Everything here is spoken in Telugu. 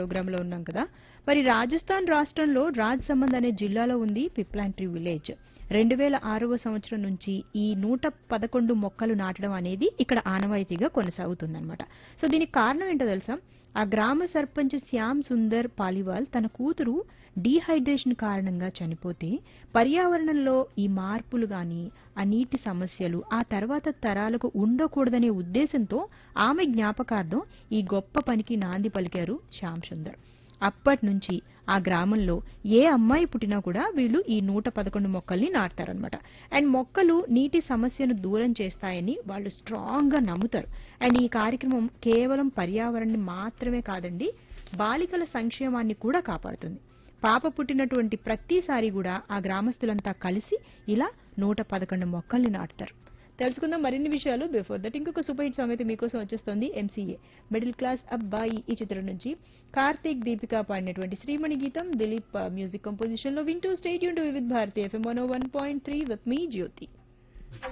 ప్రోగ్రామ్ లో ఉన్నాం కదా మరి రాజస్థాన్ రాష్ట్రంలో రాజ్సమంద్ అనే జిల్లాలో ఉంది పిప్లాంట్రీ విలేజ్ రెండు వేల ఆరవ సంవత్సరం నుంచి ఈ నూట పదకొండు మొక్కలు నాటడం అనేది ఇక్కడ ఆనవాయితీగా కొనసాగుతుందన్నమాట సో దీనికి కారణం ఏంటో తెలుసా ఆ గ్రామ సర్పంచ్ శ్యామ్ సుందర్ పాలివాల్ తన కూతురు డీహైడ్రేషన్ కారణంగా చనిపోతే పర్యావరణంలో ఈ మార్పులు గాని ఆ నీటి సమస్యలు ఆ తర్వాత తరాలకు ఉండకూడదనే ఉద్దేశంతో ఆమె జ్ఞాపకార్థం ఈ గొప్ప పనికి నాంది పలికారు శ్యామ్ సుందర్ అప్పటి నుంచి ఆ గ్రామంలో ఏ అమ్మాయి పుట్టినా కూడా వీళ్ళు ఈ నూట పదకొండు మొక్కల్ని నాటుతారనమాట అండ్ మొక్కలు నీటి సమస్యను దూరం చేస్తాయని వాళ్ళు స్ట్రాంగ్ గా నమ్ముతారు అండ్ ఈ కార్యక్రమం కేవలం పర్యావరణాన్ని మాత్రమే కాదండి బాలికల సంక్షేమాన్ని కూడా కాపాడుతుంది పాప పుట్టినటువంటి ప్రతిసారి కూడా ఆ గ్రామస్తులంతా కలిసి ఇలా నూట పదకొండు మొక్కల్ని నాటుతారు తెలుసుకుందాం మరిన్ని విషయాలు బిఫోర్ దట్ ఇంకొక సూపర్ హిట్ సాంగ్ అయితే మీకోసం వచ్చేస్తుంది ఎంసీఏ మిడిల్ క్లాస్ అబ్బాయి ఈ చిత్రం నుంచి కార్తీక్ దీపిక పాడినటువంటి శ్రీమణి గీతం దిలీప్ మ్యూజిక్ కంపోజిషన్ లో వింటూ stay tune with Bharati FM one point three with me Jyothi